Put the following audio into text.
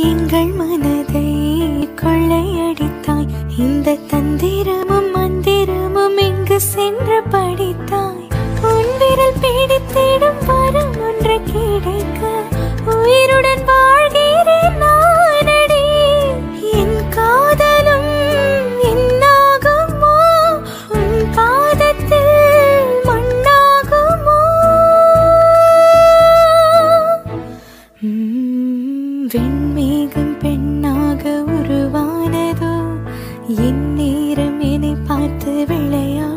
எங்கள் மனதை கொள்ளையடித்தாய் இந்த தந்திரமும் மந்திரமும் எங்கு சென்று படித்தாய் உன் விரல் பிடித்திடும் வரம் ஒன்று கிடைக்க உயிருடன் வாழ்கிறேன் நானடி என் காதலும் என்னாகுமோ உன் பாதத்தில் மண்ணாகுமோ உம், வெண்மேகம் பெண்ணாக உருவானதோ என் நேரம் என்னை பார்த்து விளையாட